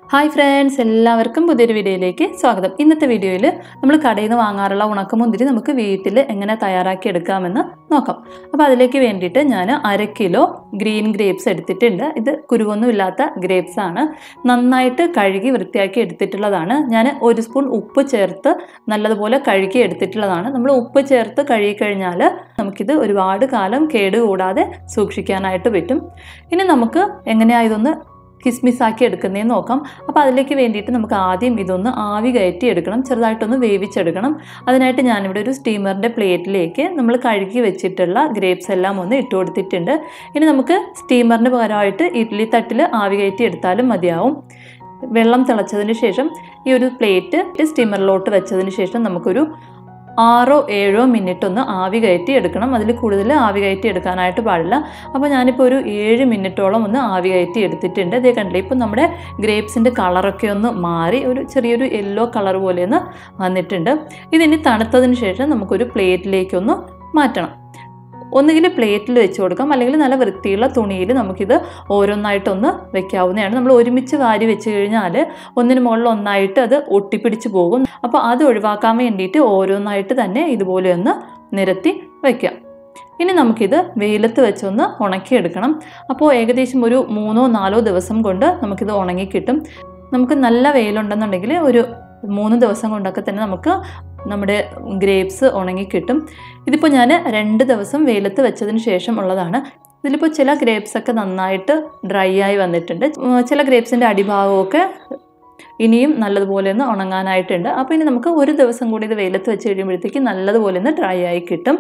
hi friends എല്ലാവർക്കും പുതിയൊരു വീഡിയോയിലേക്ക് സ്വാഗതം ഇന്നത്തെ വീഡിയോയിൽ നമ്മൾ കടയിൽ നിന്ന് വാങ്ങാറുള്ള ഉണക്കമുന്തിരി നമുക്ക് വീട്ടിൽ എങ്ങനെ തയ്യാറാക്കി എടുക്കാമെന്ന് നോക്കാം അപ്പോൾ അതിലേക്ക് വേണ്ടിയിട്ട് ഞാൻ അര കിലോ ഗ്രീൻ ഗ്രേപ്സ് എടുത്തിട്ടുണ്ട് ഇത് കുരുവൊന്നുമില്ലാത്ത ഗ്രേപ്സ് ആണ് നന്നായിട്ട് കഴുകി വൃത്തിയാക്കി എടുത്തിട്ടുള്ളതാണ് ഞാൻ ഒരു സ്പൂൺ ഉപ്പ് ചേർത്ത് നല്ലതുപോലെ കഴുകി എടുത്തിട്ടുള്ളതാണ് നമ്മൾ ഉപ്പ് ചേർത്ത് കഴുകി കഴിഞ്ഞാൽ നമുക്കിത് ഒരുപാട് കാലം കേടുകൂടാതെ സൂക്ഷിക്കാനായിട്ട് പറ്റും ഇനി നമുക്ക് എങ്ങനെയാണ് ഇതൊന്ന് കിസ്മിസ് ആക്കി എടുക്കുന്നതെന്ന് നോക്കാം അപ്പോൾ അതിലേക്ക് വേണ്ടിയിട്ട് നമുക്ക് ആദ്യം ഇതൊന്ന് ആവി കയറ്റി എടുക്കണം ചെറുതായിട്ടൊന്ന് വേവിച്ചെടുക്കണം അതിനായിട്ട് ഞാനിവിടെ ഒരു സ്റ്റീമറിൻ്റെ പ്ലേറ്റിലേക്ക് നമ്മൾ കഴുകി വെച്ചിട്ടുള്ള ഗ്രേപ്സ് എല്ലാം ഒന്ന് ഇട്ട് കൊടുത്തിട്ടുണ്ട് ഇനി നമുക്ക് സ്റ്റീമറിന് പകരമായിട്ട് ഇഡ്ഡലി തട്ടിൽ ആവി കയറ്റി എടുത്താലും മതിയാവും വെള്ളം തിളച്ചതിന് ശേഷം ഈ ഒരു പ്ലേറ്റ് സ്റ്റീമറിലോട്ട് വെച്ചതിന് ശേഷം നമുക്കൊരു ആറോ ഏഴോ മിനിറ്റ് ഒന്ന് ആവി കയറ്റി എടുക്കണം അതിൽ കൂടുതൽ ആവി കയറ്റി എടുക്കാനായിട്ട് പാടില്ല അപ്പോൾ ഞാനിപ്പോൾ ഒരു ഏഴ് മിനിറ്റോളം ഒന്ന് ആവി കയറ്റി എടുത്തിട്ടുണ്ട് ഇതേ കണ്ടില്ലേ ഇപ്പോൾ നമ്മുടെ ഗ്രേപ്സിൻ്റെ കളറൊക്കെ ഒന്ന് മാറി ഒരു ചെറിയൊരു യെല്ലോ കളർ പോലെ ഒന്ന് വന്നിട്ടുണ്ട് ഇതിനി തണുത്തതിന് ശേഷം നമുക്കൊരു പ്ലേറ്റിലേക്കൊന്ന് മാറ്റണം ഒന്നുകിൽ പ്ലേറ്റിൽ വെച്ച് കൊടുക്കാം അല്ലെങ്കിൽ നല്ല വൃത്തിയുള്ള തുണിയിൽ നമുക്കിത് ഓരോന്നായിട്ടൊന്ന് വെക്കാവുന്നതാണ് നമ്മൾ ഒരുമിച്ച് വാരി വെച്ച് കഴിഞ്ഞാൽ ഒന്നിന് മുകളിൽ ഒന്നായിട്ട് അത് ഒട്ടിപ്പിടിച്ച് പോകും അപ്പോൾ അത് ഒഴിവാക്കാൻ വേണ്ടിയിട്ട് ഓരോന്നായിട്ട് തന്നെ ഇതുപോലെ ഒന്ന് നിരത്തി വയ്ക്കാം ഇനി നമുക്കിത് വെയിലത്ത് വെച്ചൊന്ന് ഉണക്കിയെടുക്കണം അപ്പോൾ ഏകദേശം ഒരു മൂന്നോ നാലോ ദിവസം കൊണ്ട് നമുക്കിത് ഉണങ്ങി കിട്ടും നമുക്ക് നല്ല വെയിലുണ്ടെന്നുണ്ടെങ്കിൽ ഒരു മൂന്ന് ദിവസം കൊണ്ടൊക്കെ തന്നെ നമുക്ക് നമ്മുടെ ഗ്രേപ്സ് ഉണങ്ങി കിട്ടും ഇതിപ്പോൾ ഞാൻ രണ്ട് ദിവസം വെയിലത്ത് വെച്ചതിന് ശേഷം ഉള്ളതാണ് ഇതിലിപ്പോൾ ചില ഗ്രേപ്സ് ഒക്കെ നന്നായിട്ട് ഡ്രൈ ആയി വന്നിട്ടുണ്ട് ഉം, ചില ഗ്രേപ്സിൻ്റെ അടിഭാഗമൊക്കെ ഇനിയും നല്ലതുപോലെ ഒന്ന് ഉണങ്ങാനായിട്ടുണ്ട് അപ്പോൾ ഇനി നമുക്ക് ഒരു ദിവസം കൂടി ഇത് വെയിലത്ത് വെച്ച് കഴിയുമ്പോഴത്തേക്ക് നല്ലതുപോലെ ഒന്ന് ഡ്രൈ ആയി കിട്ടും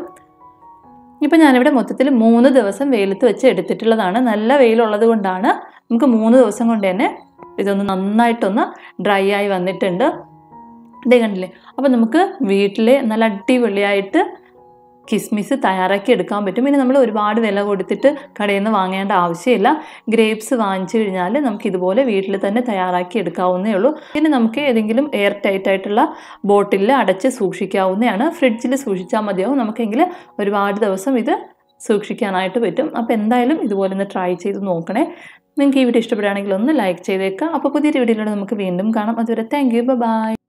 ഇപ്പം ഞാനിവിടെ മൊത്തത്തിൽ മൂന്ന് ദിവസം വെയിലത്ത് വെച്ച് എടുത്തിട്ടുള്ളതാണ് നല്ല വെയിലുള്ളത് കൊണ്ടാണ് നമുക്ക് മൂന്ന് ദിവസം കൊണ്ട് തന്നെ ഇതൊന്ന് നന്നായിട്ടൊന്ന് ഡ്രൈ ആയി വന്നിട്ടുണ്ട് ഇതേ കണ്ടില്ലേ അപ്പോൾ നമുക്ക് വീട്ടിൽ നല്ല അടിപൊളിയായിട്ട് കിസ്മിസ് തയ്യാറാക്കി എടുക്കാൻ പറ്റും ഇനി നമ്മൾ ഒരുപാട് വില കൊടുത്തിട്ട് കടയിൽ നിന്ന് വാങ്ങേണ്ട ആവശ്യമില്ല ഗ്രേപ്സ് വാങ്ങിച്ചു കഴിഞ്ഞാൽ നമുക്ക് ഇതുപോലെ വീട്ടിൽ തന്നെ തയ്യാറാക്കി എടുക്കാവുന്നേ ഉള്ളൂ ഇനി നമുക്ക് ഏതെങ്കിലും എയർ ടൈറ്റ് ആയിട്ടുള്ള ബോട്ടിലിൽ അടച്ച് സൂക്ഷിക്കാവുന്നതാണ് ഫ്രിഡ്ജിൽ സൂക്ഷിച്ചാൽ മതിയാവും നമുക്കെങ്കിൽ ഒരുപാട് ദിവസം ഇത് സൂക്ഷിക്കാനായിട്ട് പറ്റും അപ്പോൾ എന്തായാലും ഇതുപോലെ ഒന്ന് ട്രൈ ചെയ്ത് നോക്കണേ നിങ്ങൾക്ക് ഈ വീഡിയോ ഇഷ്ടപ്പെടുകയാണെങ്കിൽ ഒന്ന് ലൈക്ക് ചെയ്തേക്കാം അപ്പോൾ പുതിയൊരു വീഡിയോയിലൂടെ നമുക്ക് വീണ്ടും കാണാം അതുവരെ താങ്ക് യു ബൈ